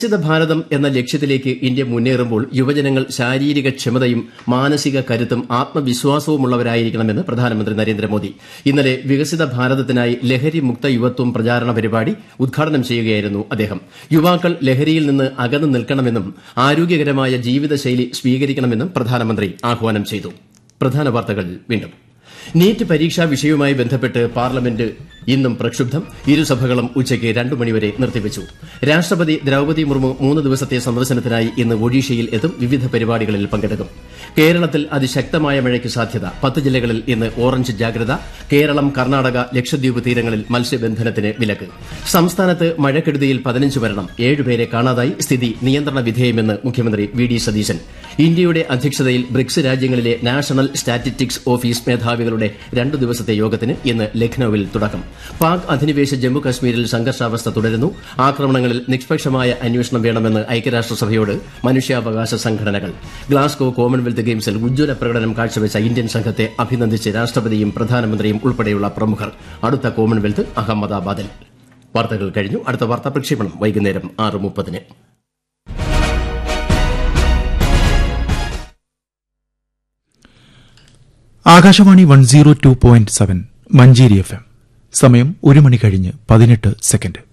വികസിത ഭാരതം എന്ന ലക്ഷ്യത്തിലേക്ക് ഇന്ത്യ മുന്നേറുമ്പോൾ യുവജനങ്ങൾ ശാരീരിക ക്ഷമതയും മാനസിക കരുത്തും ആത്മവിശ്വാസവുമുള്ളവരായിരിക്കണമെന്ന് പ്രധാനമന്ത്രി നരേന്ദ്രമോദി ഇന്നലെ വികസിത ഭാരതത്തിനായി ലഹരി മുക്ത യുവത്വം പ്രചാരണ പരിപാടി ഉദ്ഘാടനം ചെയ്യുകയായിരുന്നു അദ്ദേഹം യുവാക്കൾ ലഹരിയിൽ നിന്ന് അകന്നു നിൽക്കണമെന്നും ആരോഗ്യകരമായ ജീവിതശൈലി സ്വീകരിക്കണമെന്നും പ്രധാനമന്ത്രി ആഹ്വാനം ചെയ്തു പ്രധാന വാർത്തകൾ വീണ്ടും നീറ്റ് പരീക്ഷാ വിഷയവുമായി ബന്ധപ്പെട്ട് പാർലമെന്റ് ഇന്നും പ്രക്ഷുബ്ധം ഇരുസഭകളും ഉച്ചയ്ക്ക് രണ്ടു മണിവരെ നിർത്തിവച്ചു രാഷ്ട്രപതി ദ്രൌപതി മുർമു മൂന്ന് ദിവസത്തെ സന്ദർശനത്തിനായി ഇന്ന് ഒഡീഷയിൽ എത്തും വിവിധ പരിപാടികളിൽ പങ്കെടുക്കും കേരളത്തിൽ അതിശക്തമായ മഴയ്ക്ക് സാധ്യത പത്ത് ജില്ലകളിൽ ഇന്ന് ഓറഞ്ച് ജാഗ്രത കേരളം കർണാടക ലക്ഷദ്വീപ് തീരങ്ങളിൽ മത്സ്യബന്ധനത്തിന് വിലക്ക് സംസ്ഥാനത്ത് മഴക്കെടുതിയിൽ പതിനഞ്ച് മരണം ഏഴുപേരെ കാണാതായി സ്ഥിതി നിയന്ത്രണ വിധേയമെന്ന് മുഖ്യമന്ത്രി വി ഡി സതീശൻ ഇന്ത്യയുടെ അധ്യക്ഷതയിൽ ബ്രിക്സ് രാജ്യങ്ങളിലെ നാഷണൽ സ്റ്റാറ്റിസ്റ്റിക്സ് ഓഫീസ് മേധാവികളുടെ രണ്ടു ദിവസത്തെ യോഗത്തിന് ഇന്ന് ലഖ്നൌവിൽ തുടക്കം പാക് അധിനിവേശ ജമ്മുകശ്മീരിൽ സംഘർഷാവസ്ഥ തുടരുന്നു ആക്രമണങ്ങളിൽ നിഷ്പക്ഷമായ അന്വേഷണം വേണമെന്ന് ഐക്യരാഷ്ട്രസഭയോട് മനുഷ്യാവകാശ സംഘടനകൾ ഗ്ലാസ്ഗോ കോമൺവെൽത്ത് ഗെയിംസിൽ ഉജ്ജ്വല പ്രകടനം കാഴ്ചവെച്ച ഇന്ത്യൻ സംഘത്തെ അഭിനന്ദിച്ച് രാഷ്ട്രപതിയും പ്രധാനമന്ത്രിയും ഉൾപ്പെടെയുള്ള പ്രമുഖർ അടുത്ത കോമൺവെൽത്ത് അഹമ്മദാബാദിൽ വാർത്തകൾ കഴിഞ്ഞു അടുത്ത വാർത്താ പ്രക്ഷേപണം വൈകുന്നേരം ആറ് മുപ്പതിന് Akashvani one zero two point seven Manjeri F M സമയം ഒരു മണി കഴിഞ്ഞ് പതിനെട്ട് സെക്കൻഡ്